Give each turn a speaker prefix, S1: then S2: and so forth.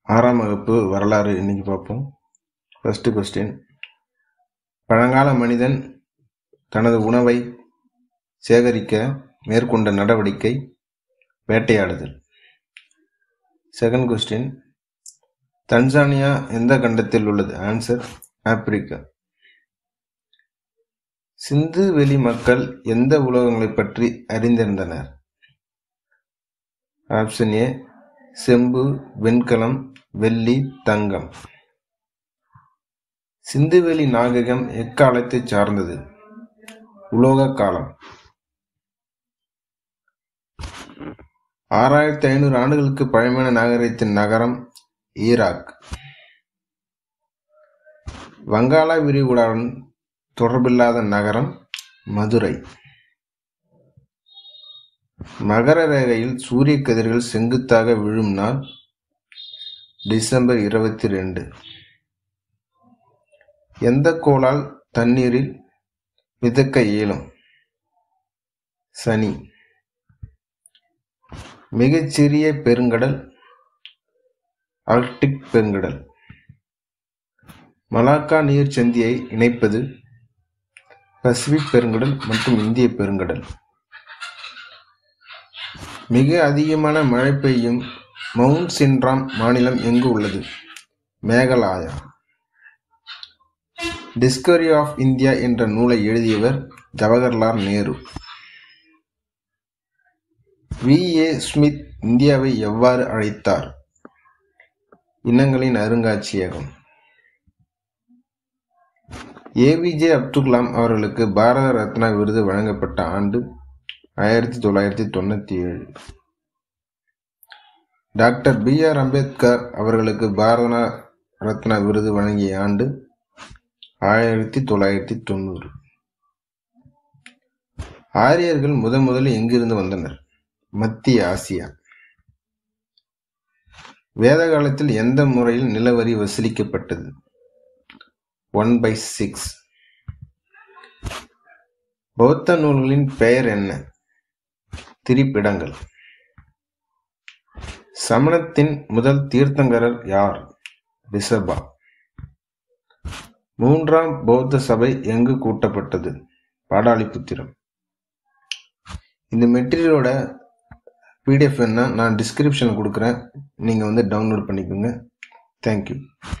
S1: ஆறாம் வகுப்பு வரலாறு இன்னைக்கு பார்ப்போம் ஃபர்ஸ்ட் கொஸ்டின் பழங்கால மனிதன் தனது உணவை சேகரிக்க மேற்கொண்ட நடவடிக்கை வேட்டையாடுதல் செகண்ட் கொஸ்டின் தன்சானியா எந்த கண்டத்தில் உள்ளது ஆன்சர் ஆப்பிரிக்கா சிந்து வெளி மக்கள் எந்த உலோகங்களை பற்றி அறிந்திருந்தனர் ஆப்ஷன் ஏ செம்பு வெண்கலம் வெள்ளி தங்கம் சிந்துவெளி நாகரிகம் எக்காலத்தை சார்ந்தது உலோக காலம் ஆறாயிரத்தி ஐநூறு ஆண்டுகளுக்கு பழமையான நாகரிகத்தின் நகரம் ஈராக் வங்காள விரிகுடாவுடன் தொடர்பில்லாத நகரம் மதுரை மகர ரேகையில் சூரிய கதிர்கள் செங்குத்தாக விழும் நாள் டிசம்பர் இருபத்தி ரெண்டு எந்த கோளால் தண்ணீரில் மிதக்க இயலும் சனி மிகச்சிறிய பெருங்கடல் ஆர்க்டிக் பெருங்கடல் மலாக்கா நீர் சந்தியை இணைப்பது பசிபிக் பெருங்கடல் மற்றும் இந்திய பெருங்கடல் மிக அதிகமான மழை பெய்யும் மவுண்ட் சின்ராம் மாநிலம் எங்கு உள்ளது மேகாலயா டிஸ்கவரி ஆஃப் இந்தியா என்ற நூலை எழுதியவர் Jawaharlal Nehru V A Smith இந்தியாவை எவ்வாறு அழைத்தார் இனங்களின் அருங்காட்சியகம் ஏபிஜே அப்துல் கலாம் அவர்களுக்கு பாரத ரத்னா விருது வழங்கப்பட்ட ஆண்டு ஆயிரத்தி தொள்ளாயிரத்தி தொண்ணூத்தி ஏழு டாக்டர் பி ஆர் அம்பேத்கர் அவர்களுக்கு பாரத ரத்னா விருது வழங்கிய ஆண்டு ஆயிரத்தி தொள்ளாயிரத்தி தொண்ணூறு ஆரியர்கள் முதன் முதலில் எங்கிருந்து வந்தனர் மத்திய ஆசியா வேத காலத்தில் எந்த முறையில் நிலவரி வசூலிக்கப்பட்டது ஒன் பை சிக்ஸ் பௌத்த நூல்களின் பெயர் என்ன திரிப்பிடங்கள் சமணத்தின் முதல் தீர்த்தங்கரர் யார் ரிஷபா மூன்றாம் பௌத்த சபை எங்கு கூட்டப்பட்டது பாடாலிபுத்திரம் இந்த மெட்டீரியலோட பிடிஎஃப் என்ன நான் டிஸ்கிரிப்ஷனில் கொடுக்குறேன் நீங்கள் வந்து டவுன்லோட் பண்ணிக்கோங்க தேங்க்யூ